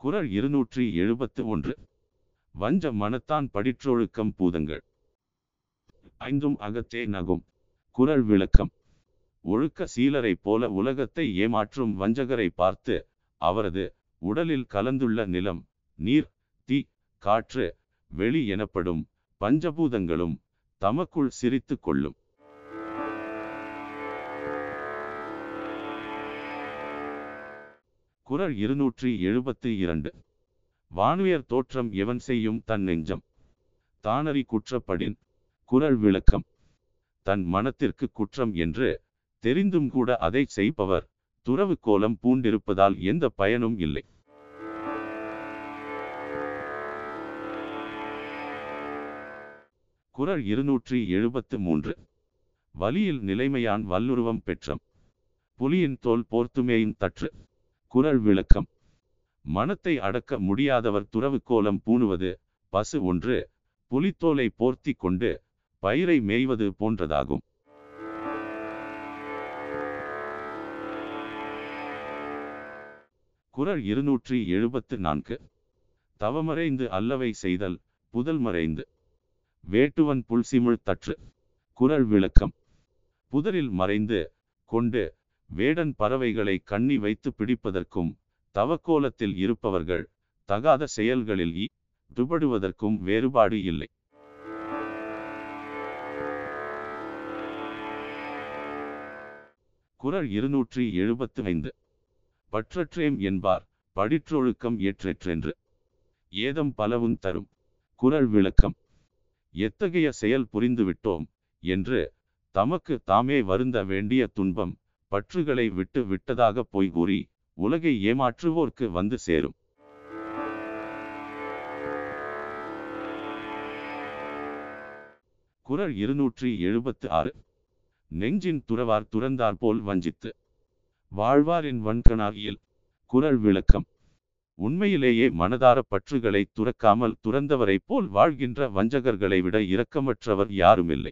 குறள் இருநூற்றி எழுபத்து ஒன்று வஞ்ச மனத்தான் படிற்றொழுக்கம் பூதங்கள் ஐந்தும் அகத்தே நகும் குறள் விளக்கம் ஒழுக்க சீலரைப் போல உலகத்தை ஏமாற்றும் வஞ்சகரை பார்த்து அவரது உடலில் கலந்துள்ள நிலம் நீர் தீ காற்று வெளி எனப்படும் பஞ்சபூதங்களும் தமக்குள் சிரித்துக் கொள்ளும் குறள் இருநூற்றி எழுபத்தி இரண்டு வானுயர் தோற்றம் எவன் செய்யும் தன் நெஞ்சம் தானறி குற்றப்படின் குறள் விளக்கம் தன் மனத்திற்கு குற்றம் என்று தெரிந்தும் கூட அதை செய்பவர் துறவு கோலம் பூண்டிருப்பதால் எந்த பயனும் இல்லை குறள் இருநூற்றி எழுபத்து மூன்று வலியில் நிலைமையான் வல்லுருவம் பெற்றம் புலியின் தோல் போர்த்துமேயின் தற்று குறள் விளக்கம் மனத்தை அடக்க முடியாதவர் துறவு கோலம் பூணுவது பசு ஒன்று புலித்தோலை போர்த்தி கொண்டு பயிரை மேய்வது போன்றதாகும் குறள் இருநூற்றி எழுபத்து நான்கு தவமறைந்து அல்லவை செய்தல் புதல் மறைந்து வேட்டுவன் புல்சிமிழ் தற்று குறள் விளக்கம் புதரில் மறைந்து கொண்டு வேடன் பறவைகளை கண்ணி வைத்து பிடிப்பதற்கும் தவக்கோலத்தில் இருப்பவர்கள் தகாத செயல்களில் ஈடுபடுவதற்கும் வேறுபாடு இல்லை குறள் இருநூற்றி எழுபத்து ஐந்து பற்றற்றேம் என்பார் படிற்றொழுக்கம் ஏற்றெற்றென்று ஏதம் பலவும் தரும் குறள் விளக்கம் எத்தகைய செயல் புரிந்துவிட்டோம் என்று தமக்கு தாமே வருந்த வேண்டிய துன்பம் பற்றுகளை விட்டு விட்டதாக பொய் கூறி உலகை ஏமாற்றுவோர்க்கு வந்து சேரும் குறள் இருநூற்றி எழுபத்து ஆறு நெஞ்சின் துறவார் துறந்தார் போல் வஞ்சித்து வாழ்வாரின் வன்கணாகியல் குறள் விளக்கம் உண்மையிலேயே மனதார பற்றுகளை துறக்காமல் துறந்தவரைப் போல் வாழ்கின்ற வஞ்சகர்களை விட இரக்கமற்றவர் யாருமில்லை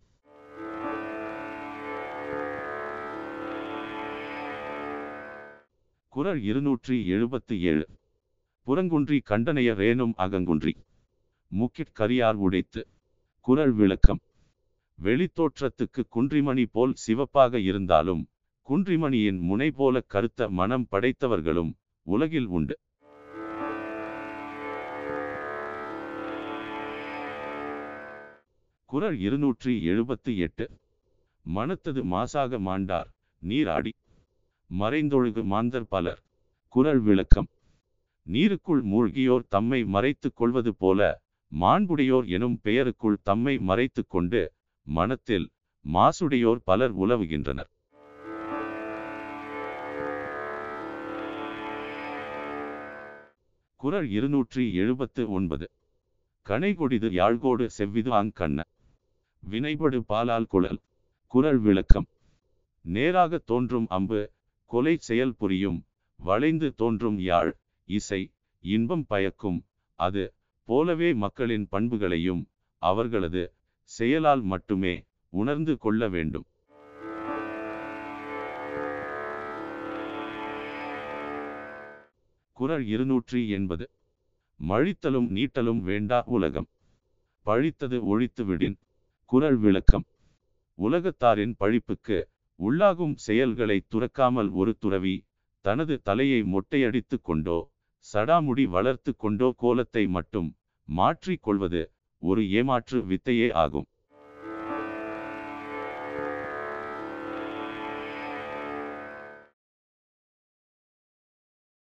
குறள் இருநூற்றி எழுபத்தி ஏழு புறங்குன்றி கண்டனைய ரேனும் அகங்குன்றி முக்கிட் கரியார் உடைத்து குறள் விளக்கம் வெளித்தோற்றத்துக்கு குன்றிமணி போல் சிவப்பாக இருந்தாலும் குன்றிமணியின் முனை போல கருத்த மனம் படைத்தவர்களும் உலகில் உண்டு குறள் இருநூற்றி எழுபத்தி எட்டு மனத்தது மாசாக மாண்டார் நீராடி மறைந்தொழுகு மாந்தர் பலர் குறள் விளக்கம் நீருக்குள் மூழ்கியோர் தம்மை மறைத்துக் கொள்வது போல மாண்புடையோர் எனும் பெயருக்குள் தம்மை மறைத்துக் கொண்டு மனத்தில் மாசுடையோர் பலர் உலவுகின்றனர் குறள் இருநூற்றி எழுபத்து ஒன்பது கனைகொடிது யாழ்கோடு செவ்விது ஆங்கண்ண வினைபடு பாலால் குழல் குறள் விளக்கம் நேராக தோன்றும் அம்பு கொலை செயல் புரியும் வளைந்து தோன்றும் யாழ் இசை இன்பம் பயக்கும் அது போலவே மக்களின் பண்புகளையும் அவர்களது செயலால் மட்டுமே உணர்ந்து கொள்ள வேண்டும் குறள் இருநூற்றி எண்பது மழித்தலும் நீட்டலும் வேண்டா உலகம் பழித்தது ஒழித்து விடின் குறள் விளக்கம் உலகத்தாரின் பழிப்புக்கு உள்ளாகும் செயல்களை துறக்காமல் ஒரு துறவி தனது தலையை மொட்டையடித்து கொண்டோ சடாமுடி வளர்த்து கொண்டோ கோலத்தை மட்டும் மாற்றிக் கொள்வது ஒரு ஏமாற்று வித்தையே ஆகும்